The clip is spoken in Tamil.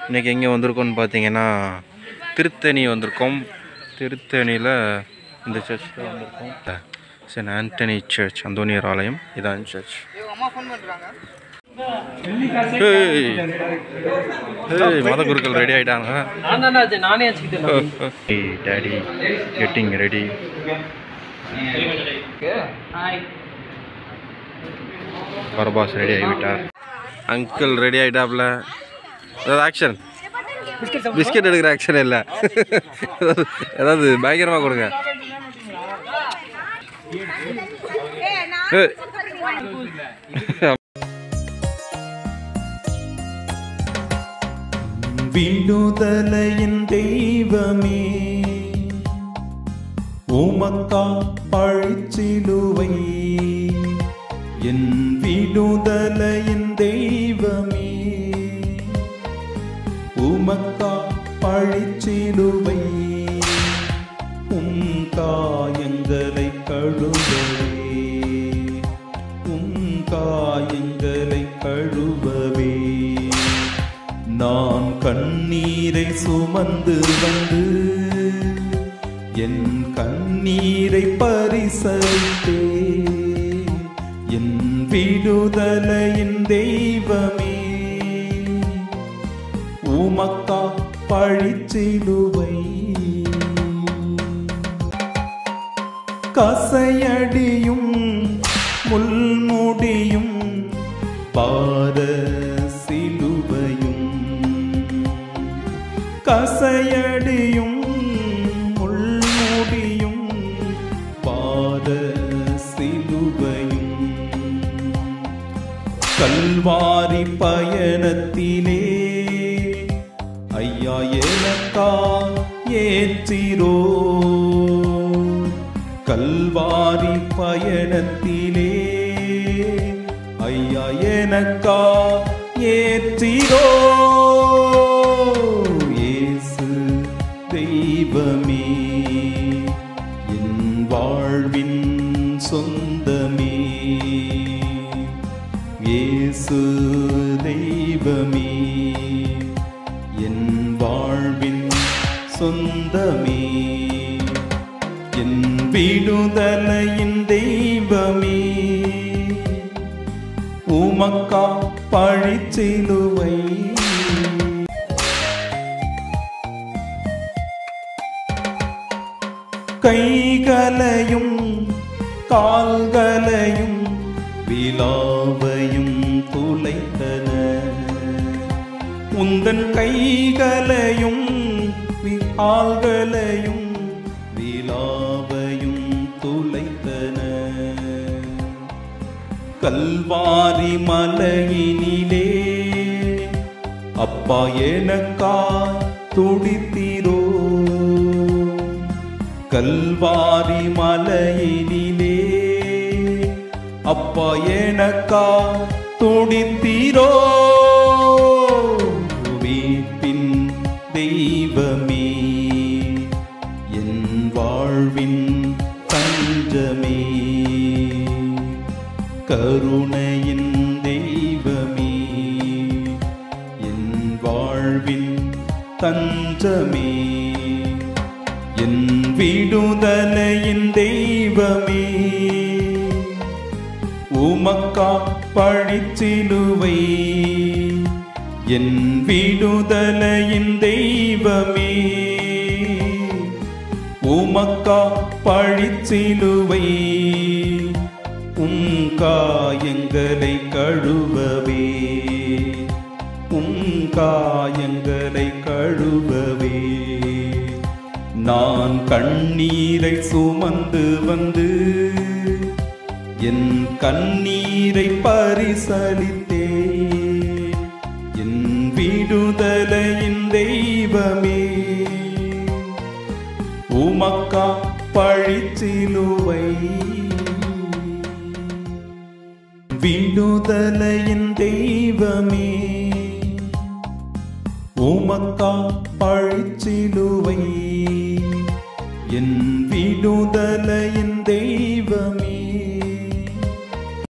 இன்றைக்கி எங்கே வந்திருக்கோம்னு பார்த்தீங்கன்னா திருத்தணி வந்திருக்கோம் திருத்தணியில் இந்த சர்ச் தான் வந்திருக்கோம் சென்ட் ஆண்டனி சர்ச் அந்தோனியர் ஆலயம் இதான் சர்ச் ஏய் ஏய் மத குருக்கள் ரெடி ஆகிட்டாங்க நான் தானே அது நானே வச்சுக்கிட்டேன் டேடி கெட்டிங் ரெடி ஹாய் பரபாஸ் ரெடி ஆகிவிட்டார் அங்கிள் ரெடி ஆகிட்டாப்ல ஏதாவது ஆக்ஷன் பிஸ்கெட் எடுக்கிற ஆக்ஷன் இல்லை ஏதாவது- ஏதாவது பயங்கரமாக கொடுங்க ஏய். விடுதலையின் தெய்வமே உமக்கா பழிச்சிலுவை என் விடுதலையின் தெய்வமே உமக்கா பழிச்சிலுவை உம் காயங்களை கழுவவே உம் காயங்களை கழுவவே நான் கண்ணீரை சுமந்து வந்து என் கண்ணீரை பரிசளித்தே என் விடுதலையின் தெய்வமே உமக்கா பழிச்சிலுவை கசையடியும் முள்முடியும் பார சிலுவையும் கசையடியும் முள்முடியும் பார சிலுவையும் கல்வாரி பயணத்திலே ஐயா எனக்கா ஏற்றிரோ கல்வாரி பயணத்திலே ஐயா எனக்கா ஏற்றிரோ இயேசு தெய்வமே என் வாழ்வின் சொந்தமே இயேசு தெய்வமே என் வாழ்வின் சொந்தமே என் விடுதலையின் தெய்வமே உமக்கா பழிச்சிலுவை கைகளையும் கால்களையும் விலாவையும் துளைத்தன உந்தன் கைகளையும் வி- கால்களையும் விலாவையும் துளைத்தன கல்வாரி மலையினிலே அப்பா எனக்கா துடித்திரோ கல்வாரி மலையினிலே அப்பா எனக்கா துடித்திரோ வீட்டின் தெய்வமே என் வாழ்வின் தஞ்சமே கருணையின் தெய்வமே என் வாழ்வின் தஞ்சமே என் விடுதலையின் தெய்வமே உமக்கா பழிச்சிலுவை என் விடுதலையின் தெய்வமே உமக்கா பழிச்சிலுவை உம் காயங்களை கழுவவே உம் காயங்களை கழுவவே நான் கண்ணீரை சுமந்து வந்து என் கண்ணீரை பரிசளித்தே என் விடுதலையின் தெய்வமே உமக்கா பழிச்சிலுவை விடுதலையின் தெய்வமே உமக்கா பழிச்சிலுவை என் விடுதலையின் தெய்வமே